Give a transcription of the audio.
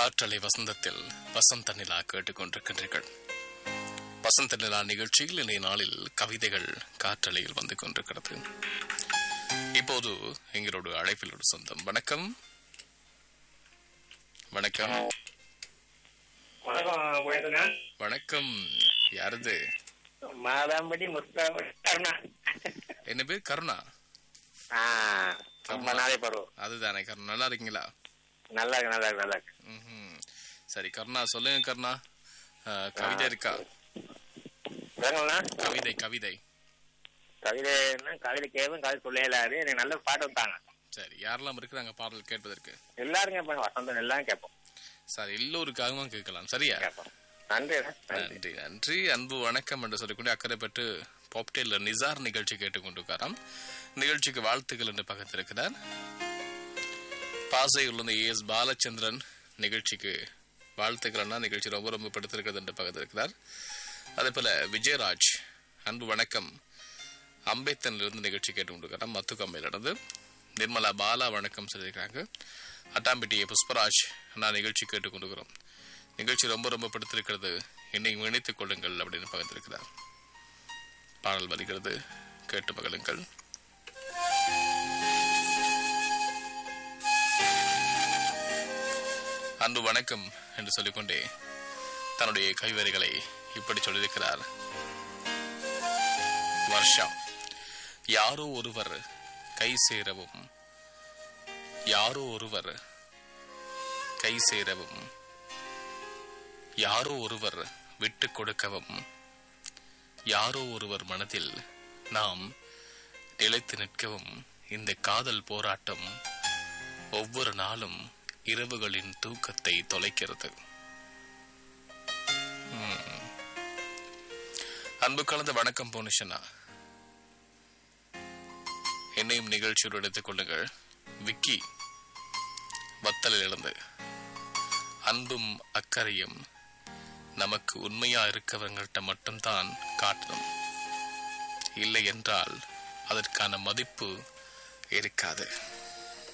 காற்றலை வசந்தத்தில் வசந்த நிலா கேட்டுக்கொண்டிருக்கின்றீர்கள் வசந்த நிலா நிகழ்ச்சியில் இன்றைய நாளில் கவிதைகள் காற்றலையில் வந்து கொண்டிருக்கிறது இப்போது எங்களோட அழைப்பில் ஒரு சொந்தம் வணக்கம் வணக்கம் வணக்கம் போயிருங்க வணக்கம் யாரது மாதாம்பட்டி முஸ்தாபடி கருணா என்ன பேர் கருணா ஆ ரொம்ப நாளை பருவம் அதுதானே கருணா நல்லா இருக்கீங்களா நல்லா இருக்கு நல்லா இருக்கு நல்லா இருக்கு ம்ஹும். சரி கருணா சொல்லுங்க கருணா அஹ், கவிதை இருக்கா விளங்கண்ணா கவிதை கவிதை கவிதை என்ன கவிதை கேவும் கவிதை சொல்லலாது எனக்கு நல்ல பாட்டு வந்தாங்க சரி யாரெல்லாம் இருக்கிறாங்க பாடல் கேட்பதற்கு எல்லாரும் கேட்பாங்க வசந்தம் எல்லாம் கேட்போம் சரி எல்லோருக்காகவும் கேட்கலாம் சரியா கேட்போம் நன்றி நன்றி நன்றி நன்றி அன்பு வணக்கம் என்று சொல்லிக்கொண்டு அக்கறைப்பட்டு பாப்டேல நிசார் நிகழ்ச்சி கேட்டுக்கொண்டிருக்காராம் நிகழ்ச்சிக்கு வாழ்த்துக்கள் என்று பக்கத்திருக்கிறார் பாசை உள்ள ஏ எஸ் பாலச்சந்திரன் நிகழ்ச்சிக்கு வாழ்த்துக்கள்னா நிகழ்ச்சி ரொம்ப ரொம்ப படுத்திருக்கிறது என்று பக்கத்திருக்கிறார் அதே போல விஜயராஜ் அன்பு வணக்கம் அம்பேத்தனிலிருந்து நிகழ்ச்சி கேட்டுக்கொண்டிருக்கிறார் மத்துக்கம்மையிலிருந்து நிர்மலா பாலா வணக்கம் சொல்லியிருக்காங்க அட்டாம்பட்டி புஷ்பராஜ் நான் நிகழ்ச்சி கேட்டுக்கொண்டிருக்கிறோம் நிகழ்ச்சி ரொம்ப ரொம்ப பிடித்திருக்கிறது என்னை இணைத்துக் கொள்ளுங்கள் அப்படின்னு பகிர்ந்திருக்கிறார் பாடல் வருகிறது கேட்டு மகளுங்கள் அன்பு வணக்கம் என்று சொல்லிக்கொண்டே தன்னுடைய கைவரிகளை இப்படி சொல்லியிருக்கிறார் வர்ஷா யாரோ ஒருவர் கை சேரவும் யாரோ ஒருவர் கை சேரவும் யாரோ ஒருவர் விட்டு கொடுக்கவும் யாரோ ஒருவர் மனதில் நாம் நிலைத்து நிற்கவும் இந்த காதல் போராட்டம் ஒவ்வொரு நாளும் இரவுகளின் தூக்கத்தை தொலைக்கிறது ம். அன்பு கலந்த வணக்கம் போனிஷனா என்னையும் நிகழ்ச்சியோடு எடுத்துக் கொள்ளுங்கள் விக்கி வத்தலில் இருந்து அன்பும் அக்கறையும் நமக்கு உண்மையா இருக்கவங்கள்ட்ட மட்டும்தான் காட்டணும் இல்லை என்றால் அதற்கான மதிப்பு இருக்காது